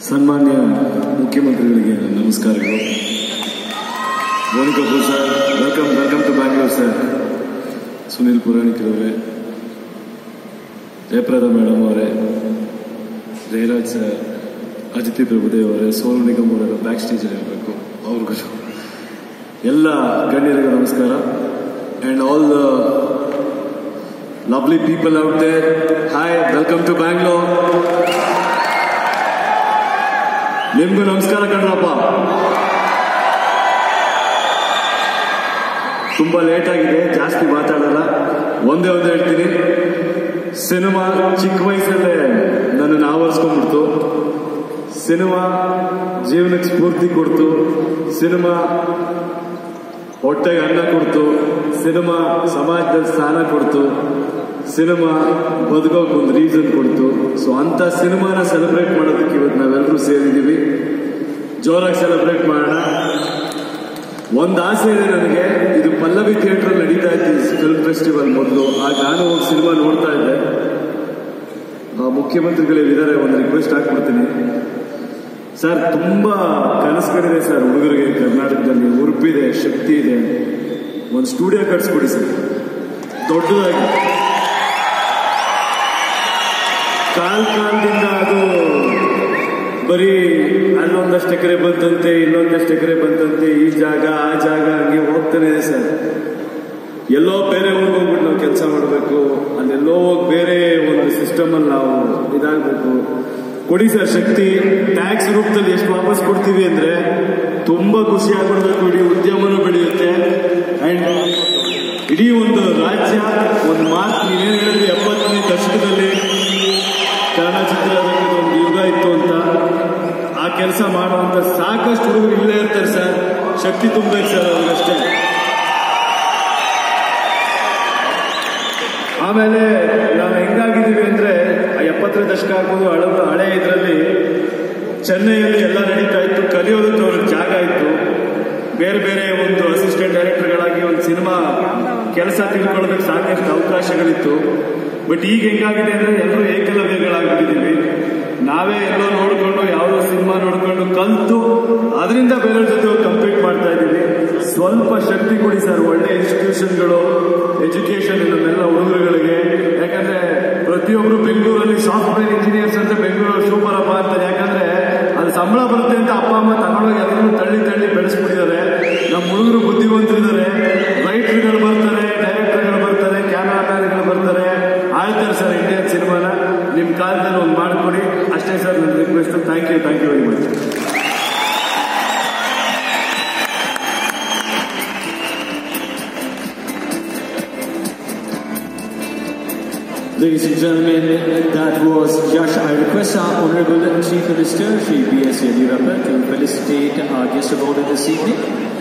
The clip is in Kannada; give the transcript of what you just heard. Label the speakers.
Speaker 1: ಸನ್ಮಾನ್ಯ ಮುಖ್ಯಮಂತ್ರಿಗಳಿಗೆ ನಮಸ್ಕಾರಗಳು Moni Kapoor sir welcome welcome to Bangalore sir Sunil ಪುರಾಣಿಕರವರೇ ಜಯಪ್ರದ ಮೇಡಮ್ ಅವರೇ ಜಯರಾಜ್ ಸರ್ ಅಜಿತಿ ಪ್ರಭುದೇವ್ ಅವರೇ ಸೋನು ನಿಗಮ್ ಅವರ ಬ್ಯಾಕ್ ಸ್ಟೇಜ್ ಇರಬೇಕು ಅವ್ರಿಗೂ ಎಲ್ಲ ಗಣ್ಯರಿಗೂ ನಮಸ್ಕಾರ and all the lovely people out there hi welcome to Bangalore ನಿಮ್ಗೂ ನಮಸ್ಕಾರ ಕಣ್ರಪ್ಪ ತುಂಬಾ ಲೇಟ್ ಆಗಿದೆ ಜಾಸ್ತಿ ಮಾತಾಡಲ್ಲ ಒಂದೇ ಒಂದು ಹೇಳ್ತೀನಿ ಸಿನಿಮಾ ಚಿಕ್ಕ ವಯಸ್ಸಲ್ಲೇ ನನ್ನನ್ನು ಆವರಿಸ್ಕೊಂಡ್ಬಿಡ್ತು ಸಿನಿಮಾ ಜೀವನಕ್ಕೆ ಸ್ಫೂರ್ತಿ ಕೊಡ್ತು ಸಿನಿಮಾ ಹೊಟ್ಟೆಗೆ ಅನ್ನ ಕೊಡ್ತು ಸಿನಿಮಾ ಸಮಾಜದಲ್ಲಿ ಸ್ಥಾನ ಕೊಡ್ತು ಸಿನಿಮಾ ಬದುಕೋಕೆ ಒಂದು ರೀಸನ್ ಕೊಡ್ತು ಸೊ ಅಂತ ಸಿನಿಮಾನ ಸೆಲೆಬ್ರೇಟ್ ಮಾಡೋದಕ್ಕೆ ಇವತ್ತು ನಾವೆಲ್ಲರೂ ಸೇರಿದ್ದೀವಿ ಜೋರಾಗಿ ಸೆಲೆಬ್ರೇಟ್ ಮಾಡೋಣ ಒಂದು ಆಸೆ ಇದೆ ನನಗೆ ಇದು ಪಲ್ಲವಿ ಥಿಯೇಟರ್ ನಡೀತಾ ಇತ್ತು ಫಿಲ್ಮ್ ಫೆಸ್ಟಿವಲ್ ಮೊದಲು ಆಗ ನಾನು ಹೋಗಿ ಸಿನಿಮಾ ನೋಡ್ತಾ ಇದ್ದೆ ಆ ಮುಖ್ಯಮಂತ್ರಿಗಳಿದ್ದಾರೆ ಒಂದು ರಿಕ್ವೆಸ್ಟ್ ಹಾಕ್ಬಿಡ್ತೀನಿ ಸರ್ ತುಂಬಾ ಕನಸುಗಳಿದೆ ಸರ್ ಹುಡುಗರಿಗೆ ಕರ್ನಾಟಕದಲ್ಲಿ ಉರುಪಿದೆ ಶಕ್ತಿ ಇದೆ ಒಂದು ಸ್ಟುಡಿಯೋ ಕಟ್ಸ್ಕೊಡಿ ಸರ್ ದೊಡ್ಡದಾಗಿ ಕಾಲ್ ಕಾಲದಿಂದ ಅದು ಬರೀ ಅಲ್ಲೊಂದಷ್ಟು ಎಕರೆ ಬಂತಂತೆ ಇಲ್ಲೊಂದಷ್ಟು ಎಕರೆ ಬಂತಂತೆ ಈ ಜಾಗ ಆ ಜಾಗ ಹಂಗೆ ಹೋಗ್ತಾನೆ ಇದೆ ಸರ್ ಎಲ್ಲೋ ಬೇರೆ ಊರಿಗೆ ಹೋಗ್ಬಿಟ್ಟು ನಾವು ಕೆಲಸ ಮಾಡಬೇಕು ಅಲ್ಲೆಲ್ಲೋ ಹೋಗಿ ಬೇರೆ ಒಂದು ಸಿಸ್ಟಮ್ ಅಲ್ಲಿ ನಾವು ಇದಾಗಬೇಕು ಕೊಡಿ ಸರ್ ಶಕ್ತಿ ಟ್ಯಾಕ್ಸ್ ರೂಪದಲ್ಲಿ ಎಷ್ಟು ವಾಪಸ್ ಕೊಡ್ತೀವಿ ಅಂದ್ರೆ ತುಂಬಾ ಖುಷಿ ಆಗ್ಬಿಡ್ಬೇಕು ಇಡೀ ಉದ್ಯಮನೂ ಬೆಳೆಯುತ್ತೆ ಅಂಡ್ ಇಡೀ ಒಂದು ರಾಜ್ಯ ಒಂದು ಮಾತು ನೀವೇನು ಹೇಳಿದ್ರಿ ಎಪ್ಪತ್ತನೇ ದಶಕದಲ್ಲಿ ಕನ್ನಡ ಚಿತ್ರರಂಗದ ಒಂದು ಯುಗ ಇತ್ತು ಅಂತ ಆ ಕೆಲಸ ಮಾಡುವಂತ ಸಾಕಷ್ಟು ಹುಡುಗರು ಇಲ್ಲೇ ಇರ್ತಾರೆ ಸರ್ ಶಕ್ತಿ ತುಂಬಬೇಕು ಸರ್ ಅವ್ರಿಗಷ್ಟೇ ಆಮೇಲೆ ನಾವು ಹೆಂಗಾಗಿದ್ದೀವಿ ಅಂದ್ರೆ ಆ ಎಪ್ಪತ್ತರ ದಶಕ ಆಗ್ಬೋದು ಹಳ ಹಳೆ ಇದರಲ್ಲಿ ಚೆನ್ನೈಯಲ್ಲಿ ಎಲ್ಲ ನಡೀತಾ ಇತ್ತು ಕಲಿಯೋದಕ್ಕೆ ಅವ್ರಿಗೆ ಜಾಗ ಇತ್ತು ಬೇರೆ ಬೇರೆ ಒಂದು ಅಸಿಸ್ಟೆಂಟ್ ಡೈರೆಕ್ಟರ್ಗಳಾಗಿ ಒಂದು ಸಿನಿಮಾ ಕೆಲಸ ತಿಳ್ಕೊಳ್ಳೋದಕ್ಕೆ ಸಾಕಷ್ಟು ಅವಕಾಶಗಳಿತ್ತು ಬಟ್ ಈಗ ಹೆಂಗಾಗಿದೆ ಅಂದ್ರೆ ಎಲ್ಲರೂ ಏಕಲವ್ಯಗಳಾಗ್ಬಿಟ್ಟಿದ್ದೀವಿ ನಾವೇ ಎಲ್ಲೋ ನೋಡ್ಕೊಂಡು ಯಾವುದೋ ಸಿನಿಮಾ ನೋಡ್ಕೊಂಡು ಕಲ್ತು ಅದರಿಂದ ಬೇರೆಯವ್ರ ಜೊತೆ ಕಂಪೀಟ್ ಮಾಡ್ತಾ ಇದ್ದೀವಿ ಸ್ವಲ್ಪ ಶಕ್ತಿ ಕೊಡಿ ಸರ್ ಒಳ್ಳೆ ಇನ್ಸ್ಟಿಟ್ಯೂಷನ್ಗಳು ಎಜುಕೇಶನ್ ನಮ್ಮೆಲ್ಲ ಹುಡುಗರುಗಳಿಗೆ ಯಾಕಂದ್ರೆ ಪ್ರತಿಯೊಬ್ರು ಬೆಂಗಳೂರಲ್ಲಿ ಸಾಫ್ಟ್ವೇರ್ ಇಂಜಿನಿಯರ್ಸ್ ಅಂತ ಬೆಂಗಳೂರು ಸೂಪರ್ ಅಪ್ಪ ಅಂತಾರೆ ಯಾಕಂದ್ರೆ ಅದು ಸಂಬಳ ಬರುತ್ತೆ ಅಂತ ಅಪ್ಪ ಅಮ್ಮ ತಗೊಂಡೋಗಿ ಅದನ್ನು ತಳ್ಳಿ ತಳ್ಳಿ ಬೆಳೆಸ್ಬಿಟ್ಟಿದ್ದಾರೆ ನಮ್ಮ ಹುಡುಗರು ಬುದ್ಧಿವಂತರಿದ್ದಾರೆ ರೈಟರ್ಗಳು ಬರ್ತಾರೆ ಡೈರೆಕ್ಟರ್ಗಳು ಬರ್ತಾರೆ ಕ್ಯಾಮ್ರಾಮ್ಯಾನ್ಗಳು ಬರ್ತಾರೆ ಆಳ್ತಾರೆ ಸರ್ ಇಂಡಿಯನ್ ಸಿನಿಮಾನ ನಿಮ್ಮ ಕಾಲದಲ್ಲಿ ಒಂದು ಮಾಡಿಕೊಡಿ ಅಷ್ಟೇ ಸರ್ ನನ್ನ request thank you thank you very much
Speaker 2: Ladies and gentlemen, that was Yash. I request our Honorable Chief Minister, Shri B.S. Yediyurappa, to felicitate our guest of honor this evening.